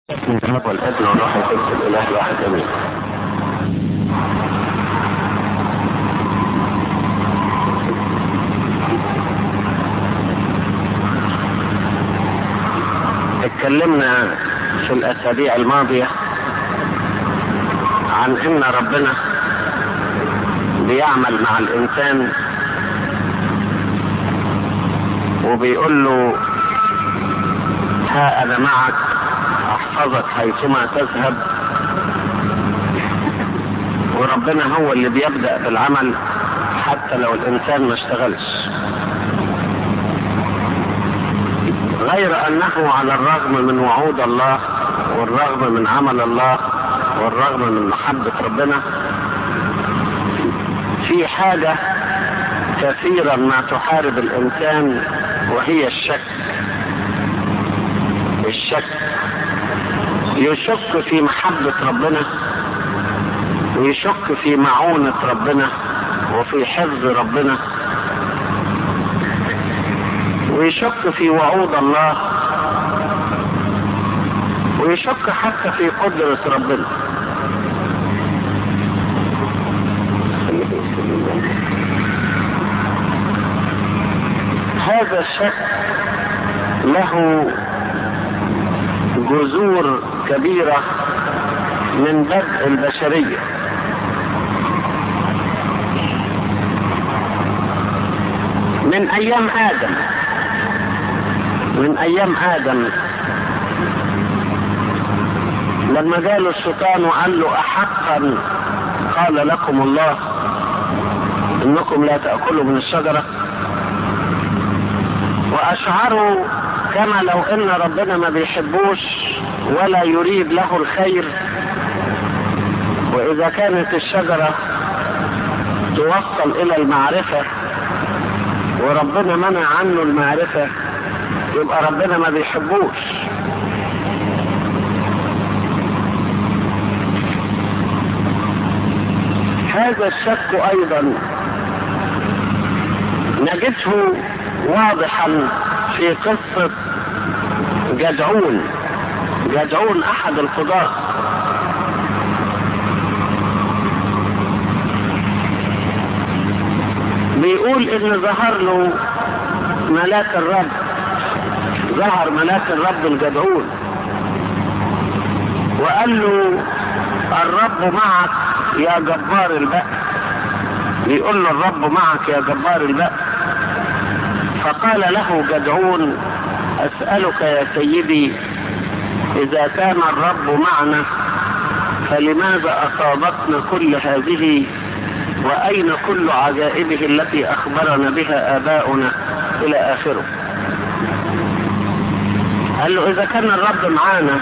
من الاب والابن والروح القدس الاله الواحد امين اتكلمنا في الاسابيع الماضيه عن ان ربنا بيعمل مع الانسان وبيقول له ها انا معك احفظك حيثما تذهب وربنا هو اللي بيبدأ بالعمل حتى لو الانسان ما اشتغلش غير انه على الرغم من وعود الله والرغم من عمل الله والرغم من محبة ربنا في حاجة كثيرا ما تحارب الانسان وهي الشك الشك يشك في محبة ربنا ويشك في معونة ربنا وفي حفظ ربنا ويشك في وعود الله ويشك حتى في قدرة ربنا هذا الشك له جذور كبيرة من بدء البشرية من ايام ادم من ايام ادم لما جاله الشيطان وقال له احقا قال لكم الله انكم لا تأكلوا من الشجرة واشعروا كما لو ان ربنا ما بيحبوش ولا يريد له الخير واذا كانت الشجرة توصل الى المعرفة وربنا منع عنه المعرفة يبقى ربنا ما بيحبوش هذا الشك ايضا نجده واضحا في قصة جدعون جدعون احد القضاة بيقول ان ظهر له ملاك الرب ظهر ملاك الرب الجدعون وقال له الرب معك يا جبار البأس بيقول له الرب معك يا جبار البأس فقال له جدعون اسألك يا سيدي اذا كان الرب معنا فلماذا اصابتنا كل هذه واين كل عجائبه التي اخبرنا بها اباؤنا الى اخره قال له اذا كان الرب معانا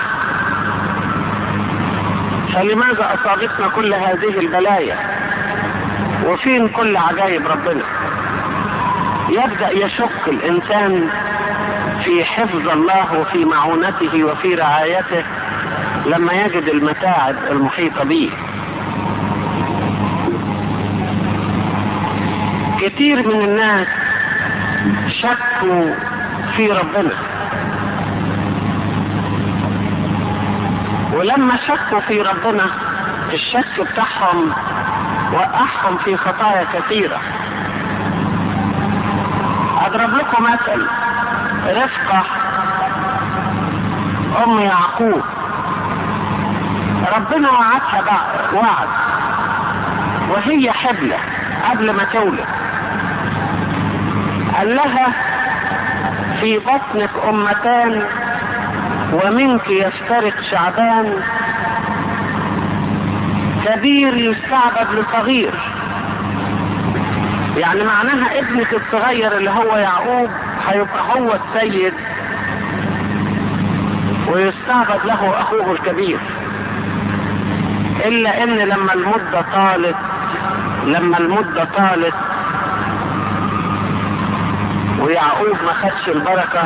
فلماذا اصابتنا كل هذه البلايا وفين كل عجائب ربنا يبدأ يشك الانسان في حفظ الله وفي معونته وفي رعايته لما يجد المتاعب المحيطة به كتير من الناس شكوا في ربنا ولما شكوا في ربنا الشك بتاعهم وقعهم في خطايا كثيرة اضرب لكم مثل رفقة ام يعقوب ربنا وعدها وعد وهي حبلة قبل ما تولد قال لها في بطنك امتان ومنك يفترق شعبان كبير يستعبد لصغير يعني معناها ابنك الصغير اللي هو يعقوب هيبقى هو السيد ويستعبد له اخوه الكبير الا ان لما المدة طالت لما المدة طالت ويعقوب ما خدش البركة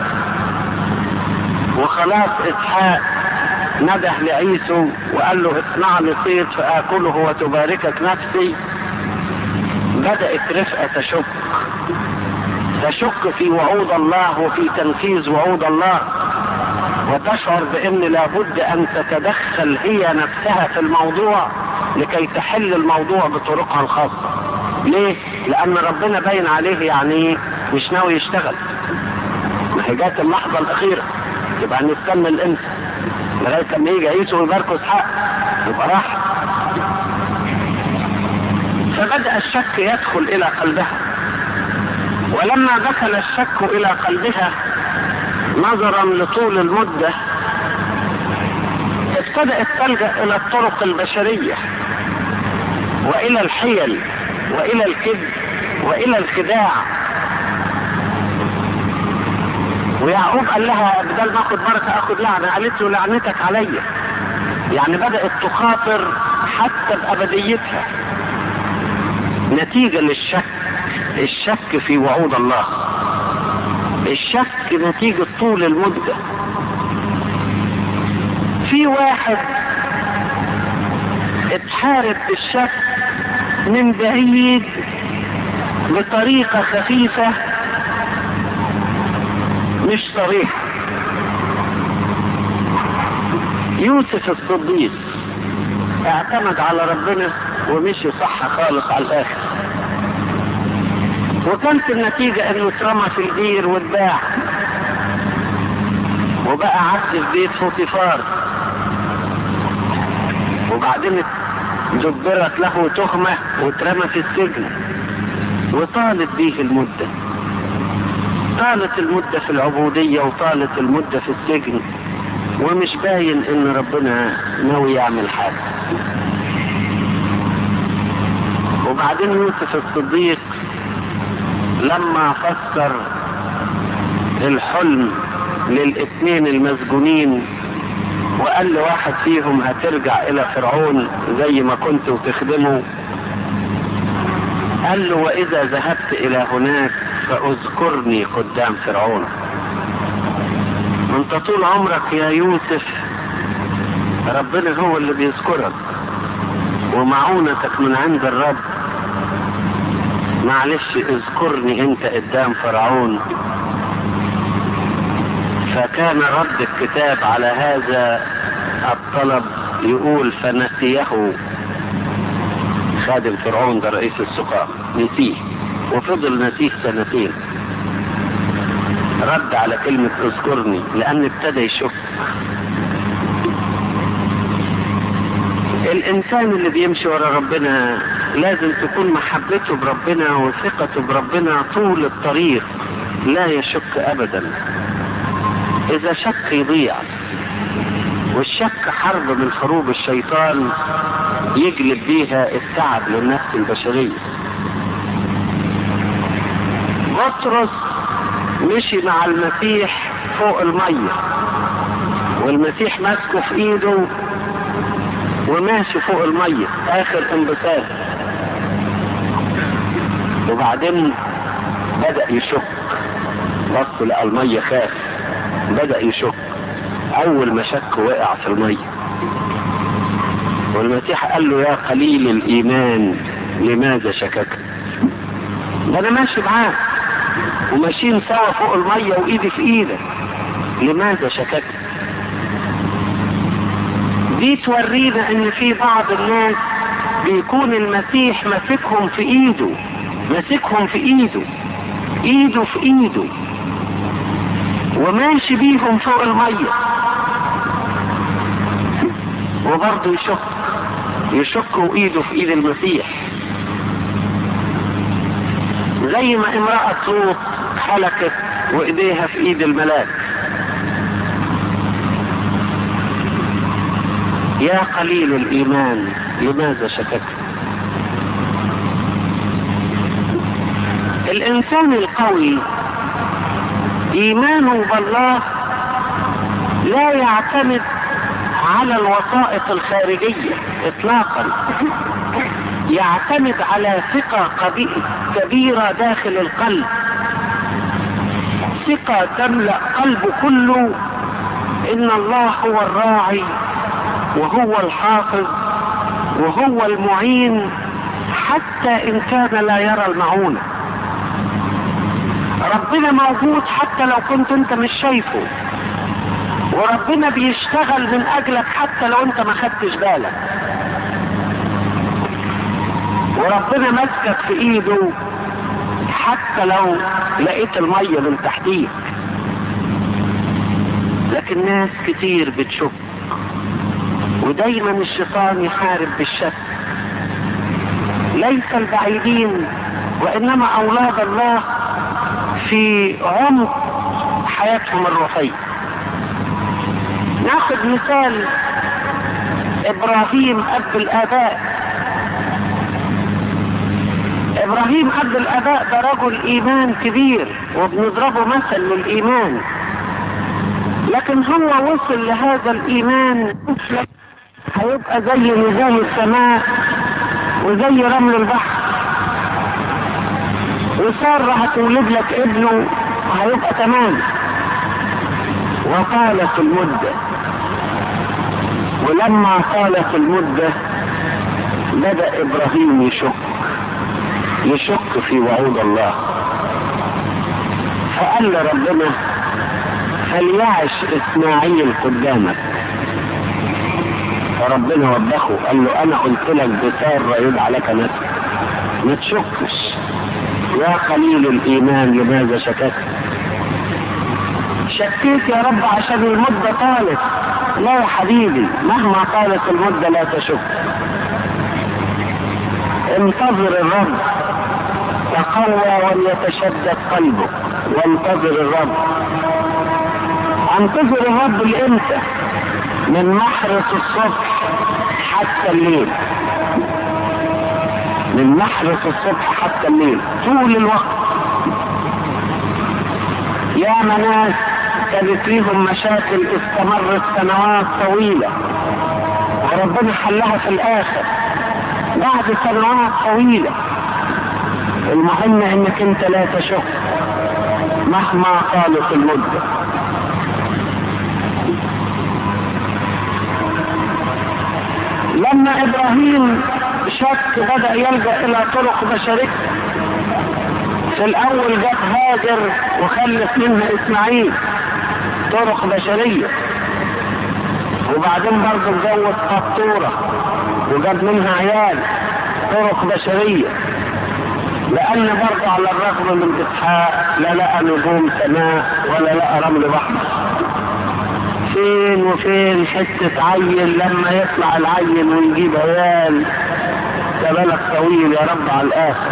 وخلاص اسحاق نده لعيسو وقال له اصنع لي صيد فاكله وتباركك نفسي بدأت رفقة تشك تشك في وعود الله وفي تنفيذ وعود الله وتشعر بان لابد ان تتدخل هي نفسها في الموضوع لكي تحل الموضوع بطرقها الخاصة ليه؟ لان ربنا باين عليه يعني مش ناوي يشتغل ما هي جات اللحظة الاخيرة يبقى هنستنى امتى لغاية لما يجي عيسو ويباركوا اسحاق يبقى راح فبدأ الشك يدخل الى قلبها ولما دخل الشك الى قلبها نظرا لطول المدة ابتدأت تلجأ الى الطرق البشرية والى الحيل والى الكذب والى الخداع ويعقوب قال لها بدل ما اخد بركة اخد لعنة قالت له لعنتك عليا يعني بدأت تخاطر حتى بأبديتها نتيجة للشك الشك في وعود الله الشك نتيجة طول المدة في واحد اتحارب بالشك من بعيد بطريقة خفيفة مش صريحة يوسف الصديق اعتمد على ربنا ومشي صح خالص على الاخر وكانت النتيجة انه اترمى في البير واتباع وبقى عبد في بيت فوتيفار وبعدين دبرت له تهمة واترمى في السجن وطالت بيه المدة طالت المدة في العبودية وطالت المدة في السجن ومش باين ان ربنا ناوي يعمل حاجة وبعدين يوسف الصديق لما فسر الحلم للاثنين المسجونين وقال لواحد فيهم هترجع الى فرعون زي ما كنت وتخدمه قال له واذا ذهبت الى هناك فاذكرني قدام فرعون انت طول عمرك يا يوسف ربنا هو اللي بيذكرك ومعونتك من عند الرب معلش اذكرني انت قدام فرعون فكان رد الكتاب على هذا الطلب يقول فنسيه خادم فرعون ده رئيس السقاة نسيه وفضل نسيه سنتين رد على كلمة اذكرني لان ابتدى يشك الانسان اللي بيمشي ورا ربنا لازم تكون محبته بربنا وثقته بربنا طول الطريق لا يشك ابدا اذا شك يضيع والشك حرب من حروب الشيطان يجلب بيها التعب للنفس البشرية بطرس مشي مع المسيح فوق المية والمسيح ماسكه في ايده وماشي فوق المية اخر انبساط وبعدين بدأ يشك بص لقى المية خاف بدأ يشك اول ما شك وقع في المية والمسيح قال له يا قليل الايمان لماذا شككت ده انا ماشي معاك وماشيين سوا فوق المية وايدي في ايدك لماذا شككت دي تورينا ان في بعض الناس بيكون المسيح ماسكهم في ايده ماسكهم في ايده ايده في ايده وماشي بيهم فوق المية وبرضه يشك يشك وايده في ايد المسيح زي ما امرأة لوط حلكت وايديها في ايد الملاك يا قليل الايمان لماذا شككت الانسان القوي ايمانه بالله لا يعتمد على الوسائط الخارجية اطلاقا يعتمد على ثقة كبيرة داخل القلب ثقة تملأ قلبه كله ان الله هو الراعي وهو الحافظ وهو المعين حتى ان كان لا يرى المعونة ربنا موجود حتى لو كنت انت مش شايفه وربنا بيشتغل من اجلك حتى لو انت ما خدتش بالك وربنا ماسكك في ايده حتى لو لقيت المية من تحتيك لكن ناس كتير بتشك ودايما الشيطان يحارب بالشك ليس البعيدين وانما اولاد الله في عمق حياتهم الروحيه ناخذ مثال ابراهيم اب الاباء ابراهيم اب الاباء ده رجل ايمان كبير وبنضربه مثل للايمان لكن هو وصل لهذا الايمان هيبقى زي نجوم السماء وزي رمل البحر وسارة هتولد لك ابنه هيبقى تمام وطالت المدة ولما طالت المدة بدأ إبراهيم يشك يشك في وعود الله فقال لربنا فليعش إسماعيل قدامك فربنا وبخه قال له أنا قلت لك بسارة يدعى لك نفسك ما تشكش يا قليل الإيمان لماذا شككت شكيت يا رب عشان المدة طالت لا يا حبيبي مهما طالت المدة لا تشك انتظر الرب تقوى وليتشدد قلبك وانتظر الرب انتظر الرب لامتى من محرس الصبح حتى الليل من محرس الصبح حتى الليل طول الوقت يا ناس كانت فيهم مشاكل استمرت سنوات طويلة وربنا حلها في الآخر بعد سنوات طويلة المهم انك انت لا تشك مهما طالت المدة لما ابراهيم شك بدأ يلجأ الى طرق بشرية في الاول جت هاجر وخلف منها اسماعيل طرق بشرية وبعدين برضه اتجوز قطورة وجاب منها عيال طرق بشرية لأن برضه على الرغم من إسحاق لا لقى نجوم سماء ولا لقى رمل بحر فين وفين حتة عيل لما يطلع العيل ويجيب عيال ده بالك طويل يا رب على الآخر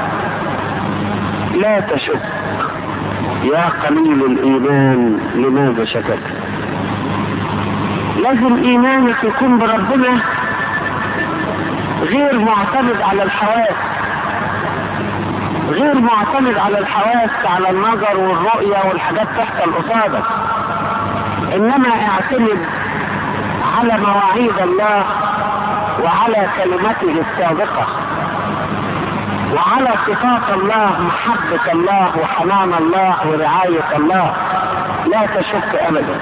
لا تشك يا قليل الإيمان لماذا شككت لازم إيمانك يكون بربنا غير معتمد على الحواس غير معتمد على الحواس على النظر والرؤية والحاجات تحت قصادك انما اعتمد على مواعيد الله وعلى كلمته السابقة وعلى صفات الله محبة الله وحنان الله ورعاية الله لا تشك ابدا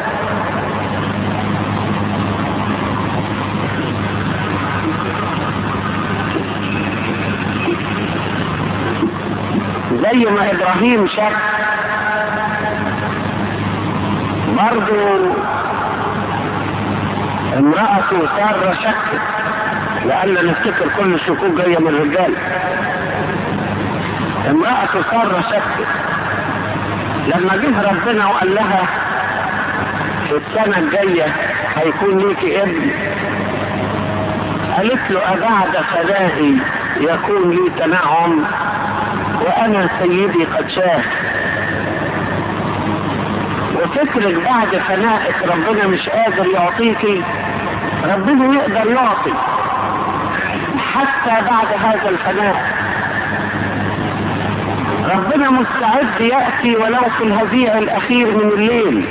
زي ما ابراهيم شك برضو امرأته سارة شكت لأن نفتكر كل الشكوك جاية من الرجال امرأته سارة شكت لما جه ربنا وقال لها في السنة الجاية هيكون ليكي ابن قالت له أبعد فدائي يكون لي تنعم وأنا سيدي قد شاه وفكرك بعد فنائك ربنا مش قادر يعطيكي ربنا يقدر يعطي حتى بعد هذا الفناء ربنا مستعد يأتي ولو في الهزيع الأخير من الليل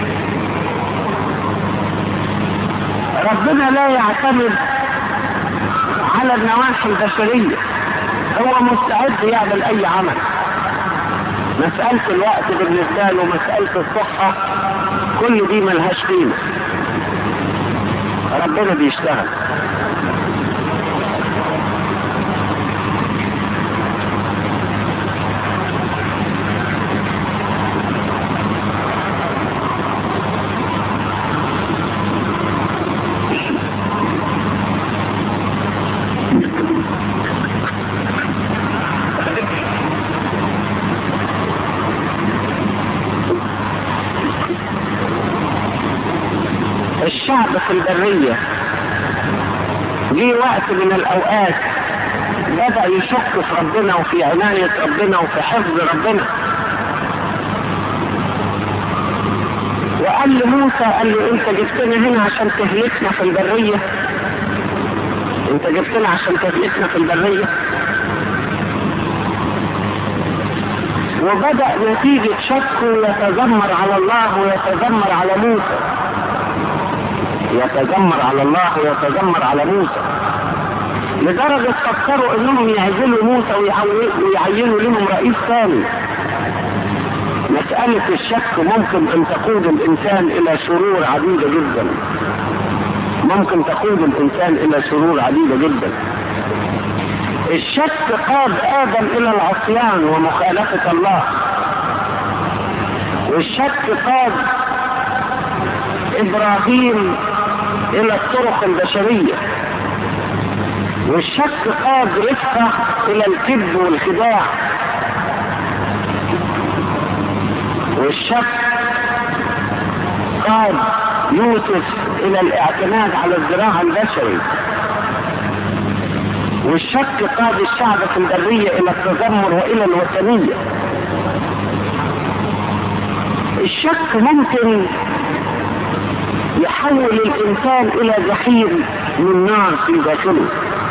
ربنا لا يعتمد على النواحي البشرية هو مستعد يعمل أي عمل مسألة الوقت بالنسبة له مسألة الصحة كل دي ملهاش قيمة ربنا بيشتغل الشعب في البرية جه وقت من الأوقات بدأ يشك في ربنا وفي عناية ربنا وفي حفظ ربنا وقال لموسى قال له انت جبتنا هنا عشان تهلكنا في البرية انت جبتنا عشان تهلكنا في البرية وبدأ نتيجة شكه يتذمر على الله ويتذمر على موسى يتذمر على الله ويتذمر على موسى لدرجة فكروا انهم يعزلوا موسى ويعينوا لهم رئيس ثاني مسألة الشك ممكن ان تقود الانسان الى شرور عديدة جدا ممكن تقود الانسان الى شرور عديدة جدا الشك قاد ادم الى العصيان ومخالفة الله والشك قاد ابراهيم الى الطرق البشرية والشك قاد رفقة الى الكذب والخداع والشك قاد يوسف الى الاعتماد على الزراعة البشري والشك قاد الشعب في البرية الى التذمر والى الوثنية الشك ممكن يحول الانسان الى جحيم من نار في داخله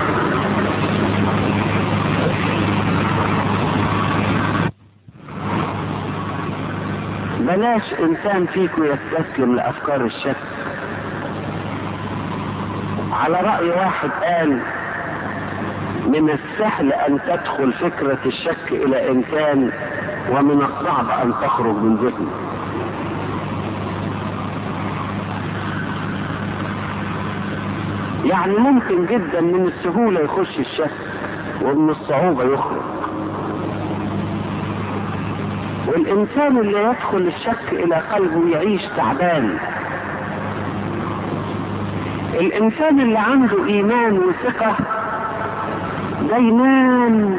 بلاش انسان فيكم يستسلم لافكار الشك على رأي واحد قال من السهل ان تدخل فكرة الشك الى انسان ومن الصعب ان تخرج من ذهنه يعني ممكن جدا من السهولة يخش الشك ومن الصعوبة يخرج والإنسان اللي يدخل الشك إلى قلبه يعيش تعبان الإنسان اللي عنده إيمان وثقة دايما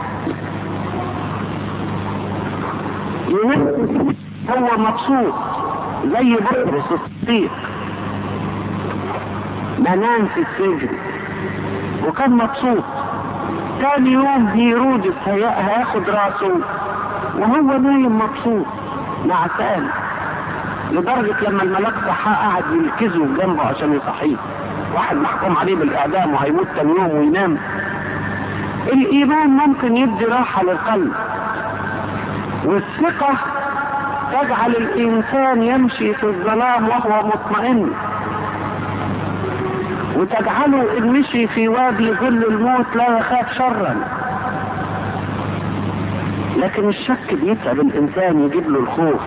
ينفس هو مبسوط زي بطرس الصديق منام في السجن وكان مبسوط تاني يوم هيرودس هياخد راسه وهو نايم مبسوط نعسان لدرجة لما الملاك صحاه قعد يلكزه جنبه عشان يصحيه واحد محكوم عليه بالإعدام وهيموت تاني يوم وينام الإيمان ممكن يدي راحة للقلب والثقة تجعل الإنسان يمشي في الظلام وهو مطمئن وتجعله إن مشي في وادي ظل الموت لا يخاف شرا لكن الشك بيتعب الإنسان يجيب له الخوف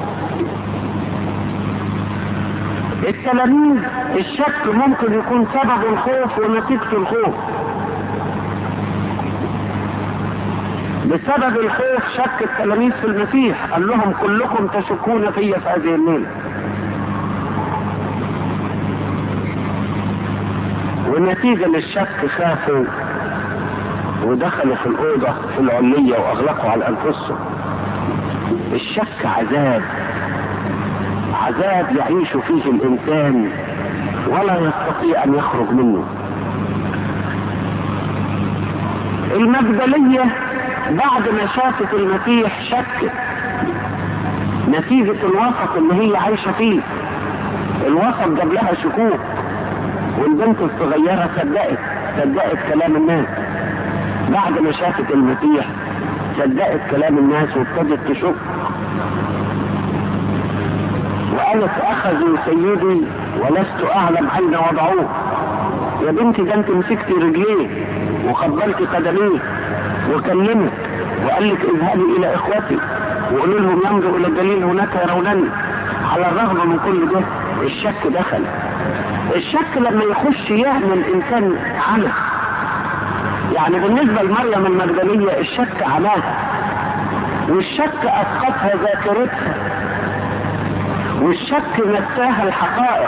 التلاميذ الشك ممكن يكون سبب الخوف ونتيجة الخوف بسبب الخوف شك التلاميذ في المسيح قال لهم كلكم تشكون في في هذه الليلة ونتيجة للشك خافوا ودخلوا في الأوضة في العلية وأغلقوا على أنفسهم الشك عذاب عذاب يعيش فيه الإنسان ولا يستطيع أن يخرج منه المجدلية بعد ما شافت المسيح شكت نتيجة الوسط اللي هي عايشة فيه الوسط جاب لها شكوك والبنت الصغيرة صدقت صدقت كلام الناس بعد ما شافت المسيح صدقت كلام الناس وابتدت تشك وقالت اخذوا سيدي ولست اعلم اين وضعوه يا بنتي ده انت مسكتي رجليه وخبرتي قدميه وكلمك وقال لك اذهبي الى اخوتي وقولوا لهم يمضوا الى الجليل هناك يرونني على الرغم من كل ده الشك دخل الشك لما يخش يعمل انسان عمى يعني بالنسبة لمريم المجدلية الشك عماها والشك اسقطها ذاكرتها والشك نساها الحقائق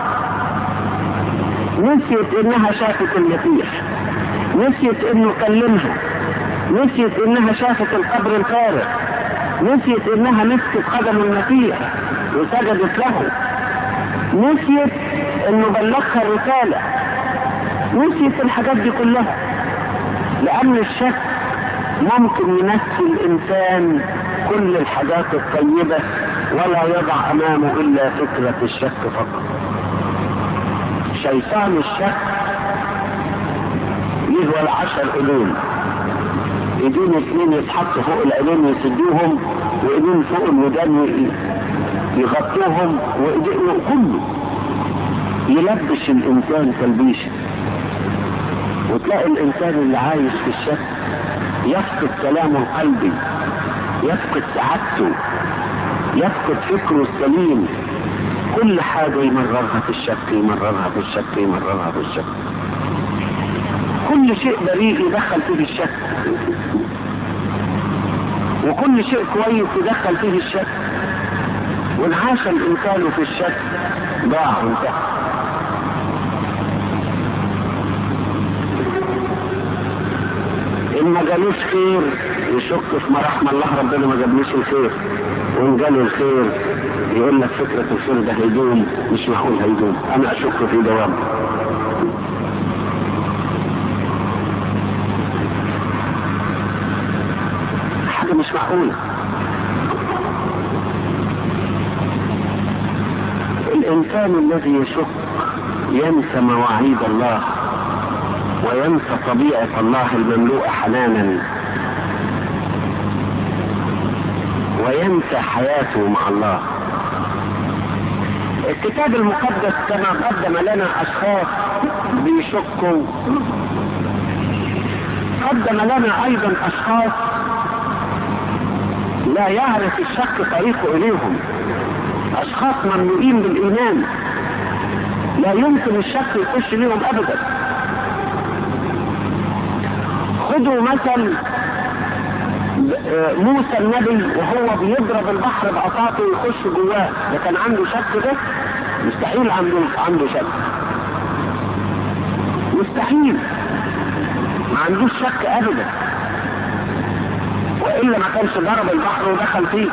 نسيت انها شافت المسيح نسيت انه كلمها نسيت انها شافت القبر الفارغ نسيت انها مسكت قدم المسيح وسجدت له نسيت انه بلغها الرسالة نسيت الحاجات دي كلها لان الشك ممكن ينسي الانسان كل الحاجات الطيبة ولا يضع امامه الا فكرة الشك فقط شيطان الشك ليه ولا عشر ايدين ايدين اثنين يتحطوا فوق العينين يسدوهم وايدين فوق الودان يغطوهم وكله يلبش الانسان تلبيشه وتلاقي الانسان اللي عايش في الشك يفقد كلامه القلبي يفقد سعادته يفقد فكره السليم كل حاجة يمررها في الشك يمررها في الشك يمررها في الشك كل شيء بريء يدخل فيه الشك وكل شيء كويس يدخل فيه الشك وانعاش الانسان في الشك ضاع وانتهى ان ما جالوش خير يشك في مراحم الله ربنا ما جابلوش الخير وان جاله الخير يقول لك فكرة الخير ده هيدوم مش معقول هيدوم انا اشك في دوام حاجة مش معقولة الانسان الذي يشك ينسى مواعيد الله وينسى طبيعة الله المملوءة حنانا وينسى حياته مع الله الكتاب المقدس كما قدم لنا اشخاص بيشكوا قدم لنا ايضا اشخاص لا يعرف الشك طريقه اليهم اشخاص مملوئين بالايمان لا يمكن الشك يخش ليهم ابدا خدوا مثل موسى النبي وهو بيضرب البحر بعصاته ويخش جواه ده كان عنده شك ده مستحيل عنده عنده شك مستحيل ما عندوش شك ابدا والا ما كانش ضرب البحر ودخل فيه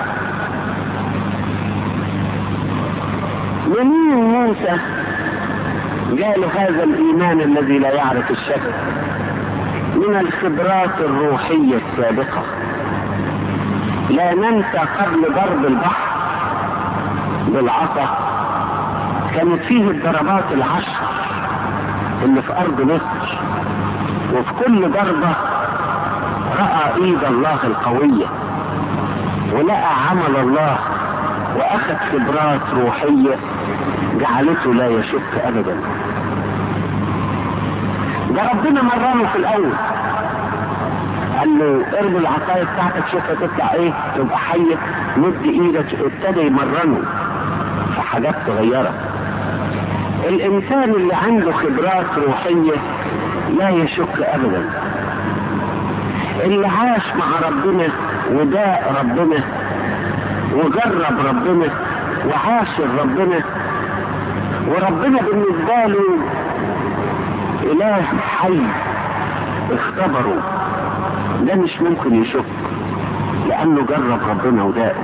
منين موسى جاله هذا الايمان الذي لا يعرف الشك من الخبرات الروحية السابقة لا ننسى قبل ضرب البحر بالعصا كانت فيه الضربات العشر اللي في ارض مصر وفي كل ضربة رأى ايد الله القوية ولقى عمل الله واخذ خبرات روحية جعلته لا يشك ابدا ده ربنا مرنه في الاول قال له ارمي العصايه بتاعتك شوفها تطلع ايه تبقى حيه مد ايدك ابتدى يمرنه في حاجات صغيره الانسان اللي عنده خبرات روحيه لا يشك ابدا اللي عاش مع ربنا وداء ربنا وجرب ربنا وعاشر ربنا وربنا بالنسبه له اله حي اختبره ده مش ممكن يشك لانه جرب ربنا وداقه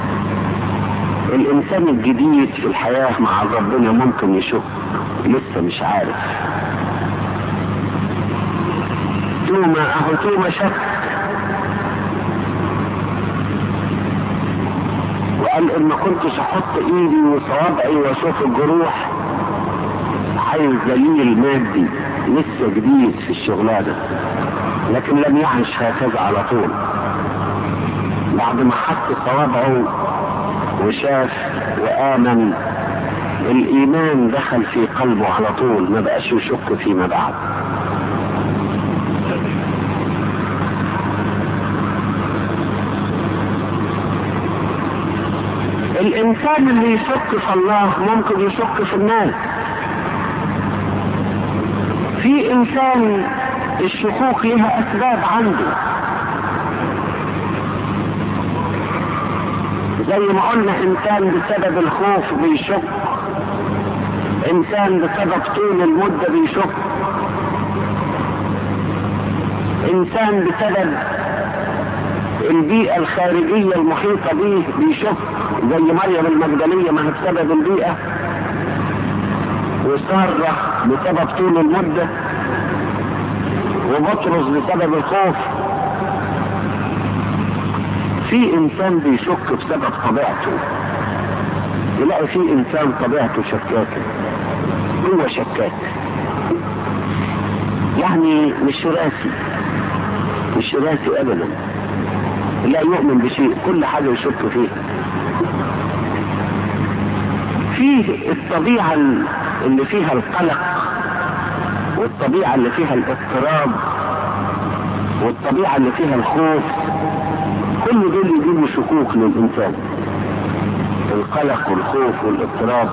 الانسان الجديد في الحياة مع ربنا ممكن يشك لسه مش عارف توما اهو توما شك وقال ان ما كنتش احط ايدي وصوابعي واشوف الجروح عايز دليل مادي لسه جديد في الشغلانه لكن لم يعش هكذا على طول بعد ما حط صوابعه وشاف وآمن الإيمان دخل في قلبه على طول ما بقاش يشك فيما بعد الإنسان اللي يشك في الله ممكن يشك في الناس في إنسان الشكوك لها أسباب عنده زي ما قلنا إنسان بسبب الخوف بيشك إنسان بسبب طول المدة بيشك إنسان بسبب البيئة الخارجية المحيطة به بيشك زي مريم المجدلية ما هي بسبب البيئة وسارة بسبب طول المدة وبطرس بسبب الخوف في انسان بيشك بسبب طبيعته يلاقي في انسان طبيعته شكاكة هو شكاك يعني مش راسي مش راسي ابدا لا يؤمن بشيء كل حاجة يشك فيه فيه الطبيعة اللي فيها القلق والطبيعة اللي فيها الاضطراب والطبيعة اللي فيها الخوف كل دول يجيبوا شكوك للإنسان القلق والخوف والاضطراب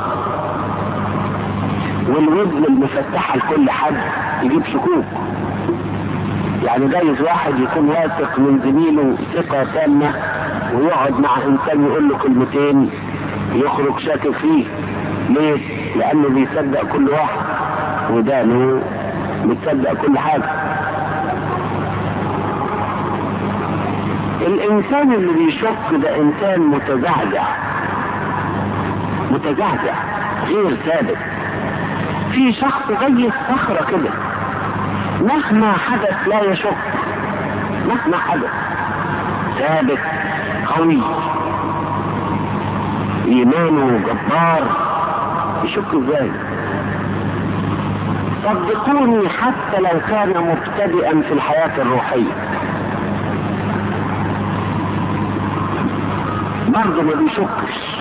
والودن المفتحة لكل حد يجيب شكوك يعني جايز واحد يكون واثق من زميله ثقة تامة ويقعد مع انسان يقول له كلمتين يخرج شاكك فيه ليه؟ لانه بيصدق كل واحد ودانه بتصدق كل حاجة الانسان اللي بيشك ده انسان متزعزع متزعزع غير ثابت في شخص زي الصخرة كده مهما حدث لا يشك مهما حدث ثابت قوي ايمانه جبار يشك ازاي صدقوني حتى لو كان مبتدئا في الحياة الروحية برضه ما بيشكش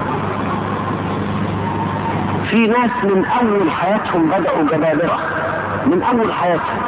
في ناس من اول حياتهم بدأوا جبابرة من اول حياتهم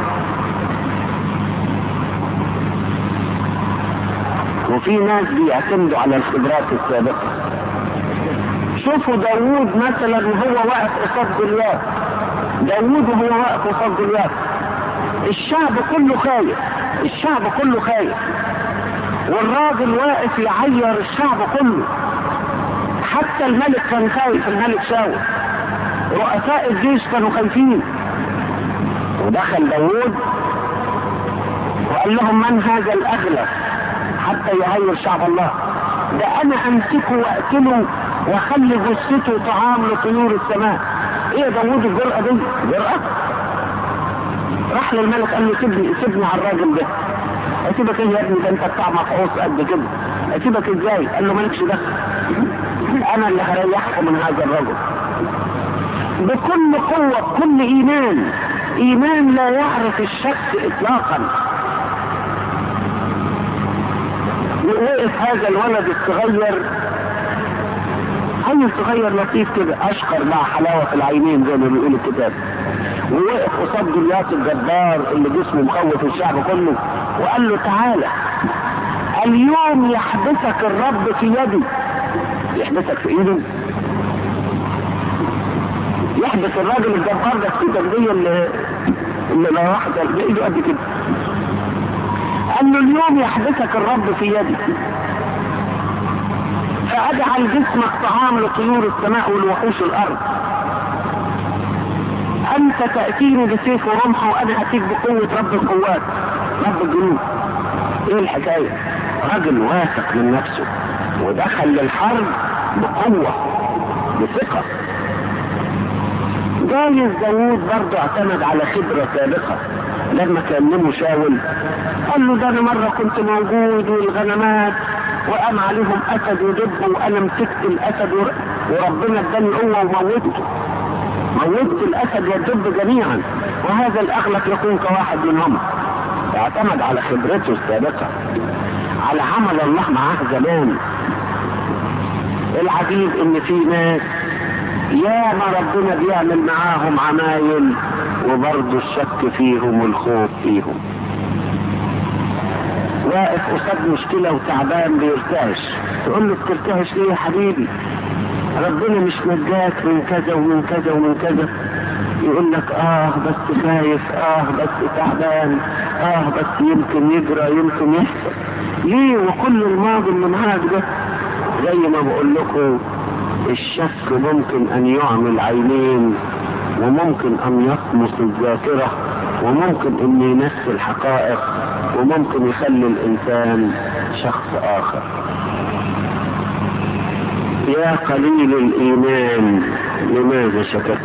وفي ناس بيعتمدوا على الخبرات السابقة شوفوا داوود مثلا وهو واقف قصاد جوليات داوود وهو واقف قصاد جوليات الشعب كله خايف الشعب كله خايف والراجل واقف يعير الشعب كله حتى الملك كان خايف الملك شاول رؤساء الجيش كانوا خايفين ودخل داوود وقال لهم من هذا الاغلب حتى يعير شعب الله ده انا امسكه واقتله واخلي جثته طعام لطيور السماء ايه داوود الجرأة دي جرأة راح للملك قال له سيبني سيبني على الراجل ده اسيبك ايه يا ابني ده انت بتاع مفعوص قد كده اسيبك ازاي قال له مالكش دخل انا اللي هريحكم من هذا الرجل بكل قوة بكل ايمان ايمان لا يعرف الشك اطلاقا وقف هذا الولد الصغير عيل صغير لطيف كده اشقر مع حلاوة في العينين زي ما بيقول الكتاب ووقف قصاد جوليات الجبار اللي جسمه مخوف الشعب كله وقال له تعالى اليوم يحبسك الرب في يدي يحبسك في ايده يحبس الراجل الجبار ده في ايدك دي اللي اللي لو واحد ايده قد كده قال له اليوم يحبسك الرب في يدي فاجعل جسمك طعام لطيور السماء والوحوش الارض انت تأتيني بسيف ورمح وانا اتيك بقوة رب القوات رب الجنود ايه الحكاية رجل واثق من نفسه ودخل للحرب بقوة بثقة جايز داوود برضه اعتمد على خبرة سابقة لما كلمه شاول قال له ده انا مرة كنت موجود والغنمات وقام عليهم اسد ودب وانا مسكت الاسد وربنا اداني قوة وموته موتت الاسد والدب جميعا وهذا الاغلب يكون كواحد منهم اعتمد على خبرته السابقة على عمل الله معاه زمان العجيب ان في ناس يا ما ربنا بيعمل معاهم عمايل وبرضه الشك فيهم والخوف فيهم واقف قصاد مشكلة وتعبان بيرتعش تقول له بترتعش ليه يا حبيبي ربنا مش نجاك من كذا ومن كذا ومن كذا يقول لك اه بس خايف اه بس تعبان اه بس يمكن يجرى يمكن يحصل ليه وكل الماضي اللي معاك ده زي ما بقول لكم الشك ممكن ان يعمل عينين وممكن ان يطمس الذاكرة وممكن ان ينسي الحقائق وممكن يخلي الانسان شخص اخر يا قليل الايمان لماذا شككت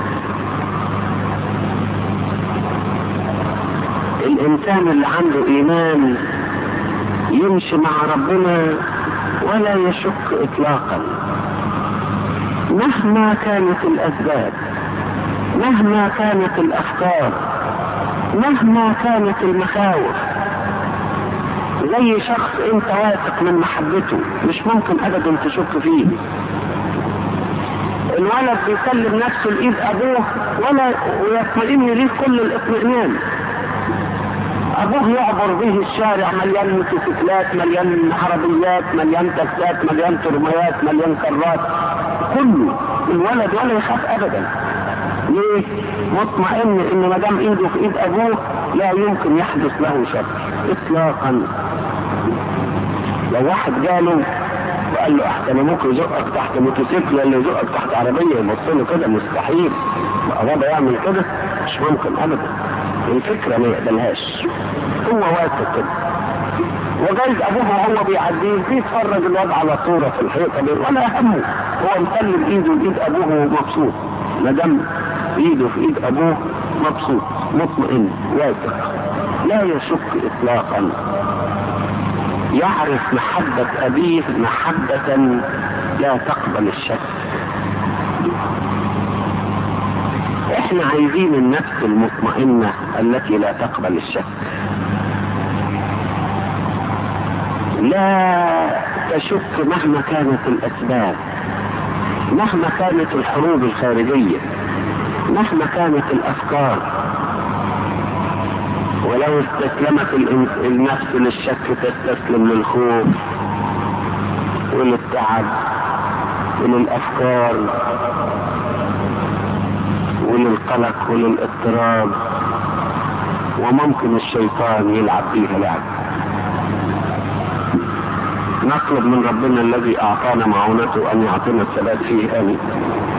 الانسان اللي عنده ايمان يمشي مع ربنا ولا يشك اطلاقا مهما كانت الاسباب مهما كانت الافكار مهما كانت المخاوف زي شخص انت واثق من محبته مش ممكن ابدا تشك فيه الولد بيسلم نفسه لايد ابوه ولا ويطمئن ليه كل الاطمئنان ابوه يعبر به الشارع مليان موتوسيكلات مليان عربيات مليان تاكسات مليان ترميات مليان كرات كله الولد ولا يخاف ابدا ليه؟ مطمئن ان ما دام ايده في ايد ابوه لا يمكن يحدث له شر اطلاقا لو واحد جاله وقال له احسن ابوك يزقك تحت موتوسيكل ولا يزقك تحت عربيه يبص له كده مستحيل بابا يعمل كده مش ممكن ابدا الفكره ما يقبلهاش هو واثق كده وجايز ابوه وهو بيعديه بيتفرج الواد على صوره في الحيطه دي ولا همه هو مسلم ايده لايد ابوه ومبسوط ما دام ايده في ايد ابوه مبسوط مطمئن واثق لا يشك اطلاقا يعرف محبة أبيه محبة لا تقبل الشك احنا عايزين النفس المطمئنة التي لا تقبل الشك لا تشك مهما كانت الأسباب مهما كانت الحروب الخارجية مهما كانت الأفكار ولو استسلمت النفس للشك تستسلم للخوف وللتعب وللأفكار وللقلق وللاضطراب وممكن الشيطان يلعب فيها لعب نطلب من ربنا الذي أعطانا معونته أن يعطينا الثبات فيه آمين